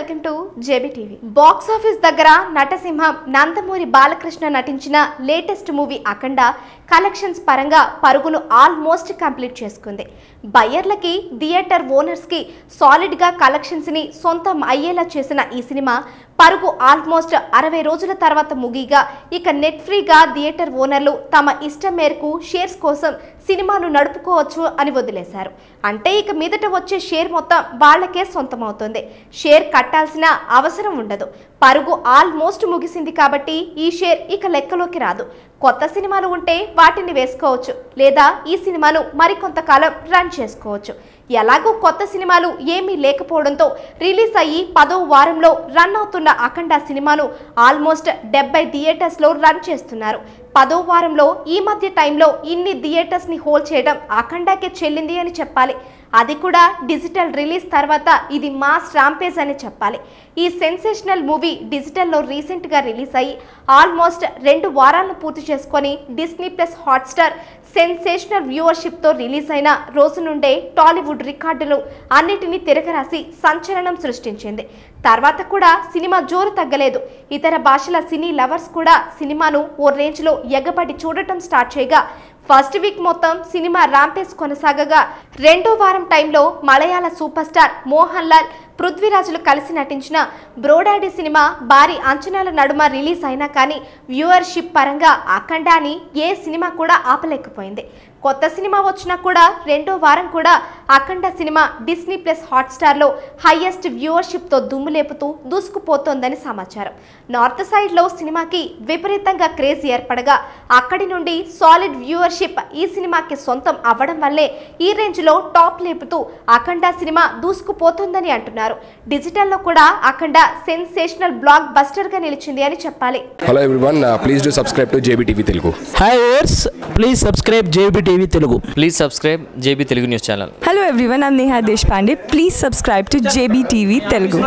Welcome to JB TV box office దగ్గర నటసింహం నందమూరి బాలకృష్ణ నటించిన లేటెస్ట్ మూవీ అఖండ కలెక్షన్స్ పరంగా పరుగును ఆల్మోస్ట్ కంప్లీట్ చేసుకుంది బయ్యర్లకి థియేటర్ ఓనర్స్కి సాలిడ్గా కలెక్షన్స్ని సొంతం అయ్యేలా చేసిన ఈ సినిమా పరుగు ఆల్మోస్ట్ అరవై రోజుల తర్వాత ముగిగా ఇక నెట్ ఫ్రీగా థియేటర్ ఓనర్లు తమ ఇష్టం మేరకు షేర్స్ కోసం సినిమాను నడుపుకోవచ్చు అని వదిలేశారు అంటే ఇక మీదట వచ్చే షేర్ మొత్తం వాళ్ళకే సొంతమవుతుంది షేర్ కట్టాల్సిన అవసరం ఉండదు పరుగు ఆల్మోస్ట్ ముగిసింది కాబట్టి ఈ షేర్ ఇక లెక్కలోకి రాదు కొత్త సినిమాలు ఉంటే వాటిని వేసుకోవచ్చు లేదా ఈ సినిమాను మరికొంతకాలం రన్ చేసుకోవచ్చు ఎలాగో కొత్త సినిమాలు ఏమీ లేకపోవడంతో రిలీజ్ అయ్యి పదో వారంలో రన్ అవుతున్న అఖండ సినిమాను ఆల్మోస్ట్ డెబ్బై థియేటర్స్లో రన్ చేస్తున్నారు పదో వారంలో ఈ మధ్య టైంలో ఇన్ని థియేటర్స్ని హోల్డ్ చేయడం అఖండాకే చెల్లింది అని చెప్పాలి అది కూడా డిజిటల్ రిలీజ్ తర్వాత ఇది మాస్ రాంపేజ్ అని చెప్పాలి ఈ సెన్సేషనల్ మూవీ డిజిటల్లో రీసెంట్గా రిలీజ్ అయ్యి ఆల్మోస్ట్ రెండు వారాలను పూర్తి చేసుకొని డిస్నీ ప్లస్ హాట్స్టార్ సెన్సేషనల్ వ్యూవర్షిప్తో రిలీజ్ అయిన రోజు నుండే టాలీవుడ్ రికార్డులు అన్నిటినీ తిరగరాసి సంచలనం సృష్టించింది తర్వాత కూడా సినిమా జోరు తగ్గలేదు ఇతర భాషల సినీ లవర్స్ కూడా సినిమాను ఓ రేంజ్లో ఎగబడి చూడటం స్టార్ట్ చేయగా ఫస్ట్ వీక్ మొత్తం సినిమా ర్యాంపేజ్ కొనసాగగా రెండో వారం టైంలో మలయాళ సూపర్ స్టార్ మోహన్ లాల్ పృథ్వీరాజులు కలిసి నటించిన బ్రోడాడీ సినిమా భారీ అంచనాల నడుమ రిలీజ్ అయినా కానీ వ్యూవర్షిప్ పరంగా అఖండాని ఏ సినిమా కూడా ఆపలేకపోయింది కొత్త సినిమా వచ్చినా కూడా రెండో వారం కూడా అఖండ సినిమా డిస్నీ ప్లస్ హాట్స్టార్లో హైయెస్ట్ వ్యూవర్షిప్తో దుమ్ము లేపుతూ దూసుకుపోతోందని సమాచారం నార్త్ సైడ్లో సినిమాకి విపరీతంగా క్రేజ్ ఏర్పడగా అక్కడి నుండి సాలిడ్ వ్యూవర్షిప్ ఈ సినిమాకి సొంతం అవ్వడం వల్లే ఈ రేంజ్లో టాప్ లేపుతూ అఖండ సినిమా దూసుకుపోతుందని అంటున్నారు డిజిటల్లో కూడా అఖండ సెన్సేషనల్ బ్లాక్ బస్టర్గా నిలిచింది అని చెప్పాలి hello everyone please do subscribe to JB TV Telugu hi ఓర్స్ please subscribe JB TV Telugu please subscribe JB Telugu news channel Hello everyone, I'm Neha Deshpande. Please subscribe to JBTV Telugu.